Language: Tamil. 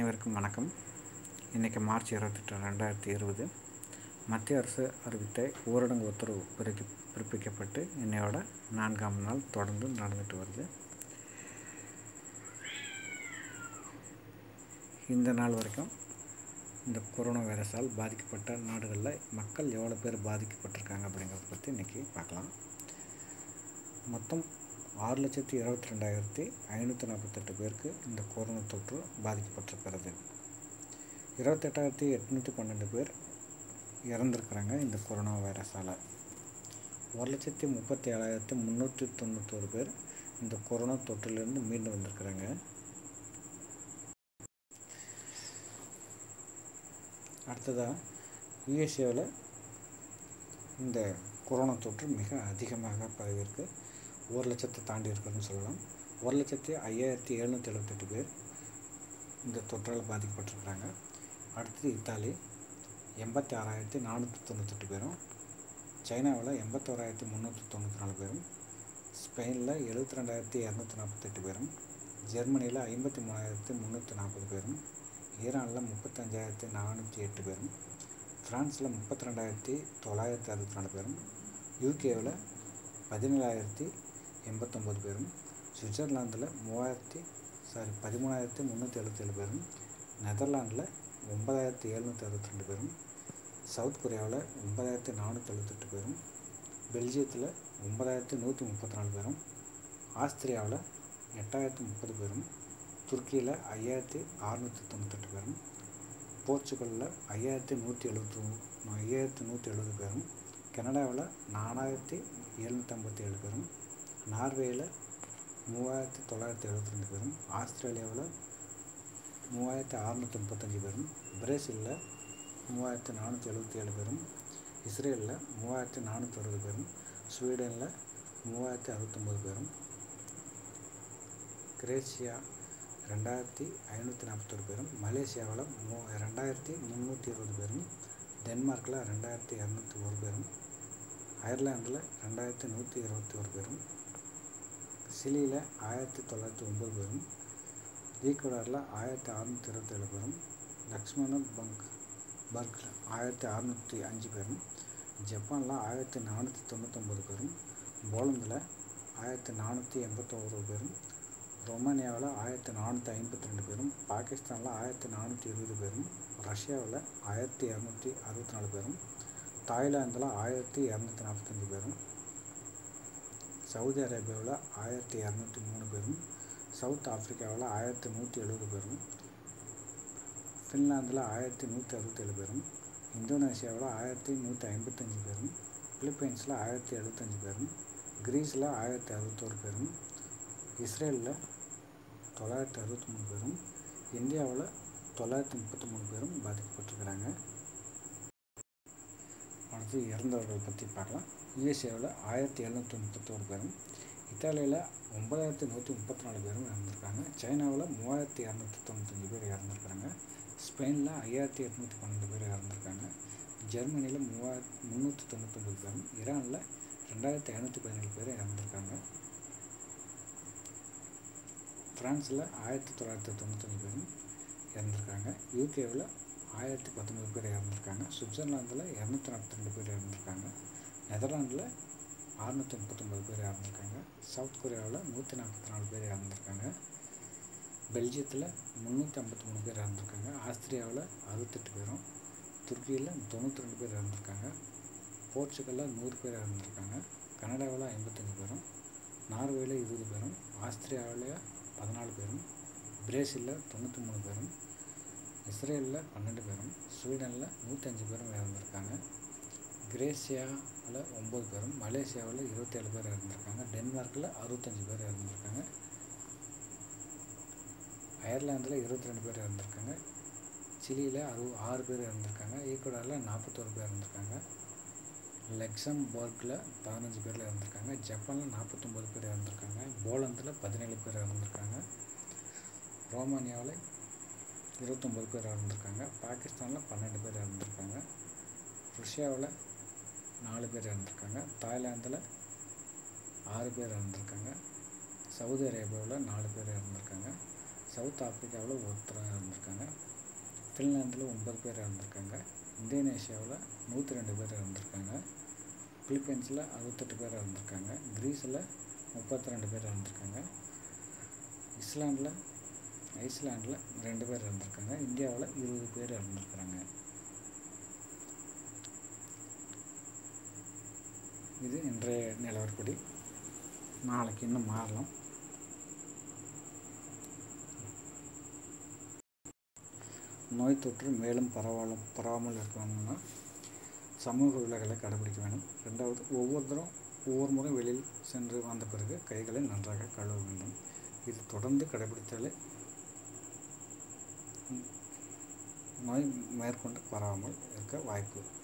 அனைவருக்கும் வணக்கம் இன்றைக்கி மார்ச் இருபத்தெட்டு ரெண்டாயிரத்தி இருபது மத்திய அரசு அறிவித்த ஊரடங்கு உத்தரவு பிறக்கி பிறப்பிக்கப்பட்டு இன்னையோட நான்காம் நாள் தொடர்ந்து நடந்துட்டு வருது இந்த நாள் வரைக்கும் இந்த கொரோனா வைரஸால் பாதிக்கப்பட்ட நாடுகளில் மக்கள் எவ்வளோ பேர் பாதிக்கப்பட்டிருக்காங்க அப்படிங்கிறத பற்றி இன்றைக்கி பார்க்கலாம் மொத்தம் ஆறு லட்சத்தி இருபத்தி ரெண்டாயிரத்தி ஐநூற்றி நாற்பத்தெட்டு பேருக்கு இந்த கொரோனா தொற்று பாதிக்கப்பட்டிருக்கிறது இருபத்தெட்டாயிரத்தி எட்நூற்றி பன்னெண்டு பேர் இறந்துருக்குறாங்க இந்த கொரோனா வைரஸால் ஒரு லட்சத்தி முப்பத்தி ஏழாயிரத்தி முந்நூற்றி தொண்ணூத்தோரு பேர் இந்த கொரோனா தொற்றிலிருந்து மீண்டு வந்திருக்கிறாங்க அடுத்ததாக யுஎஸ்ஏவில் இந்த கொரோனா தொற்று மிக அதிகமாக பரவியிருக்கு ஒரு லட்சத்தை தாண்டி இருக்குதுன்னு சொல்லலாம் ஒரு லட்சத்தி ஐயாயிரத்தி எழுநூற்றி எழுபத்தெட்டு பேர் இந்த தொற்றால் பாதிக்கப்பட்டிருக்கிறாங்க அடுத்தது இத்தாலி எண்பத்தி ஆறாயிரத்தி நானூற்றி தொண்ணூத்தெட்டு பேரும் சைனாவில் எண்பத்தோராயிரத்தி முந்நூற்றி தொண்ணூற்றி நாலு பேரும் ஸ்பெயினில் எழுபத்தி ரெண்டாயிரத்தி இரநூத்தி நாற்பத்தெட்டு பேரும் ஜெர்மனியில் ஐம்பத்தி மூணாயிரத்தி முந்நூற்றி நாற்பது பேரும் ஈரானில் முப்பத்தஞ்சாயிரத்தி நானூற்றி எட்டு பேரும் ஃப்ரான்ஸில் முப்பத்தி ரெண்டாயிரத்தி தொள்ளாயிரத்தி அறுபத்தி நாலு பேரும் யூகேவில் பதினேழாயிரத்தி எண்பத்தொம்போது பேரும் சுவிட்சர்லாந்தில் மூவாயிரத்தி சாரி பதிமூணாயிரத்தி முந்நூற்றி எழுபத்தேழு பேரும் நெதர்லாண்டில் ஒன்பதாயிரத்தி எழுநூற்றி அறுபத்தி ரெண்டு பேரும் சவுத் கொரியாவில் ஒன்பதாயிரத்தி நானூற்றி எழுபத்தெட்டு பேரும் பெல்ஜியத்தில் ஒன்பதாயிரத்தி நூற்றி முப்பத்தி நாலு பேரும் ஆஸ்திரியாவில் எட்டாயிரத்தி முப்பது பேரும் துருக்கியில் ஐயாயிரத்தி அறநூற்றி தொண்ணூத்தெட்டு பேரும் போர்ச்சுகலில் ஐயாயிரத்தி நூற்றி எழுபத்தி ஐயாயிரத்தி நூற்றி எழுபது பேரும் கனடாவில் நாலாயிரத்தி எழுநூற்றி ஐம்பத்தி ஏழு பேரும் நார்வேயில் மூவாயிரத்தி தொள்ளாயிரத்தி எழுபத்தி ரெண்டு பேரும் ஆஸ்திரேலியாவில் மூவாயிரத்தி அறநூற்றி முப்பத்தஞ்சு பேரும் பிரேசிலில் மூவாயிரத்தி நானூற்றி எழுபத்தி ஏழு பேரும் இஸ்ரேலில் மூவாயிரத்தி நானூற்றி அறுபது பேரும் ஸ்வீடனில் மூவாயிரத்தி அறுபத்தொம்போது பேரும் கிரேசியா ரெண்டாயிரத்தி ஐநூற்றி நாற்பத்தொரு பேரும் மலேசியாவில் மூ ரெண்டாயிரத்தி முந்நூற்றி இருபது பேரும் டென்மார்க்கில் ரெண்டாயிரத்தி இரநூத்தி ஒரு பேரும் அயர்லாண்டில் ரெண்டாயிரத்தி நூற்றி இருபத்தி ஒரு பேரும் சிலியில் ஆயிரத்தி தொள்ளாயிரத்தி ஒம்பது பேரும் ஈக்குவடாரில் ஆயிரத்தி அறநூற்றி இருபத்தேழு பேரும் லக்ஷ்மணன் பங்க் பர்க்கில் ஆயிரத்தி அறநூற்றி அஞ்சு பேரும் ஜப்பானில் ஆயிரத்தி நானூற்றி தொண்ணூத்தொம்பது பேரும் போலந்தில் ஆயிரத்தி நானூற்றி எண்பத்தோரு பேரும் ரொமானியாவில் ஆயிரத்தி நானூற்றி ஐம்பத்தி ரெண்டு பேரும் பாகிஸ்தானில் ஆயிரத்தி நானூற்றி இருபது பேரும் ரஷ்யாவில் ஆயிரத்தி இரநூத்தி அறுபத்தி நாலு பேரும் தாய்லாந்தில் ஆயிரத்தி இரநூத்தி நாற்பத்தஞ்சு பேரும் சவுதி அரேபியாவில் ஆயிரத்தி இரநூத்தி மூணு பேரும் சவுத் ஆஃப்ரிக்காவில் ஆயிரத்தி நூற்றி எழுபது பேரும் ஃபின்லாந்தில் ஆயிரத்தி நூற்றி அறுபத்தேழு பேரும் இந்தோனேஷியாவில் ஆயிரத்தி நூற்றி ஐம்பத்தஞ்சு பேரும் பிலிப்பைன்ஸில் ஆயிரத்தி எழுபத்தஞ்சு பேரும் கிரீஸில் ஆயிரத்தி அறுபத்தோரு பேரும் இஸ்ரேலில் தொள்ளாயிரத்தி அறுபத்தி மூணு பேரும் இந்தியாவில் தொள்ளாயிரத்தி முப்பத்தி மூணு பேரும் பாதிக்கப்பட்டிருக்கிறாங்க அடுத்து இறந்தவர்கள் பற்றி பார்க்கலாம் யுஎஸ்ஏவில் ஆயிரத்தி எழுநூற்றி முப்பத்தோரு பேரும் இத்தாலியில் ஒன்பதாயிரத்தி நூற்றி முப்பத்தி நாலு பேரும் இறந்துருக்காங்க சைனாவில் மூவாயிரத்தி இரநூத்தி தொண்ணூத்தஞ்சு பேர் இறந்துருக்காங்க ஸ்பெயினில் ஐயாயிரத்தி எட்நூற்றி பன்னெண்டு பேர் இறந்துருக்காங்க ஜெர்மனியில் மூவாயிரத்தி முந்நூற்றி தொண்ணூத்தொம்பது பேரும் ஈரானில் ரெண்டாயிரத்தி ஐநூற்றி பதினேழு பேர் இறந்துருக்காங்க ஃப்ரான்ஸில் ஆயிரத்தி தொள்ளாயிரத்தி தொண்ணூத்தஞ்சு பேரும் இறந்துருக்காங்க யூகேவில் ஆயிரத்தி பத்தொம்பது பேர் இறந்துருக்காங்க சுவிட்சர்லாந்தில் இரநூத்தி நாற்பத்தி ரெண்டு பேர் இறந்துருக்காங்க நெதர்லாண்டில் அறுநூற்றி முப்பத்தொம்பது பேர் இறந்துருக்காங்க சவுத் கொரியாவில் நூற்றி நாற்பத்தி நாலு பேர் இறந்துருக்காங்க பெல்ஜியத்தில் முந்நூற்றி ஐம்பத்தி மூணு பேர் இறந்துருக்காங்க ஆஸ்திரியாவில் அறுபத்தெட்டு பேரும் துருக்கியில் தொண்ணூற்றி ரெண்டு பேர் இறந்துருக்காங்க போர்ச்சுகலில் நூறு பேர் இறந்துருக்காங்க கனடாவில் ஐம்பத்தஞ்சு பேரும் நார்வேயில் இருபது பேரும் ஆஸ்திரியாவில் பதினாலு பேரும் பிரேசிலில் தொண்ணூற்றி மூணு பேரும் இஸ்ரேலில் பன்னெண்டு பேரும் ஸ்வீடனில் நூற்றஞ்சு பேரும் இறந்துருக்காங்க கிரேசியாவில் ஒம்பது பேரும் மலேசியாவில் இருபத்தேழு பேர் இறந்துருக்காங்க டென்மார்க்கில் அறுபத்தஞ்சு பேர் இறந்துருக்காங்க அயர்லாந்தில் இருபத்தி ரெண்டு பேர் இறந்துருக்காங்க சிலியில் அறு ஆறு பேர் இறந்துருக்காங்க ஈக்குவடாரில் நாற்பத்தோரு பேர் இறந்துருக்காங்க லக்சம்பர்கில் பதினஞ்சு பேரில் இறந்துருக்காங்க ஜப்பானில் நாற்பத்தொம்போது பேர் இறந்துருக்காங்க போலந்தில் பதினேழு பேர் இறந்துருக்காங்க ரோமானியாவில் இருபத்தொம்போது பேர் இறந்துருக்காங்க பாகிஸ்தானில் பன்னெண்டு பேர் இறந்துருக்காங்க ருஷ்யாவில் நாலு பேர் இறந்துருக்காங்க தாய்லாந்தில் ஆறு பேர் இறந்துருக்காங்க சவுதி அரேபியாவில் நாலு பேர் இறந்துருக்காங்க சவுத் ஆப்பிரிக்காவில் ஒருத்தர் இறந்துருக்காங்க ஃபின்லாந்தில் ஒன்பது பேர் இறந்துருக்காங்க இந்தோனேஷியாவில் நூற்றி ரெண்டு பேர் இறந்துருக்காங்க பிலிப்பைன்ஸில் அறுபத்தெட்டு பேர் இறந்துருக்காங்க கிரீஸில் முப்பத்தி ரெண்டு பேர் இறந்துருக்காங்க இஸ்லாண்டில் ஐஸ்லாண்டில் ரெண்டு பேர் இறந்துருக்காங்க இந்தியாவில் இருபது பேர் இறந்துருக்குறாங்க இது இன்றைய நிலவரப்படி நாளைக்கு இன்னும் மாறலாம் நோய் தொற்று மேலும் பரவால பரவாமல் இருக்கணும்னா சமூக விலகலை கடைபிடிக்க வேண்டும் ரெண்டாவது ஒவ்வொருத்தரும் ஒவ்வொரு முறை வெளியில் சென்று வந்த பிறகு கைகளை நன்றாக கழுவ வேண்டும் இது தொடர்ந்து கடைபிடித்தாலே நோய் மேற்கொண்டு பரவாமல் இருக்க வாய்ப்பு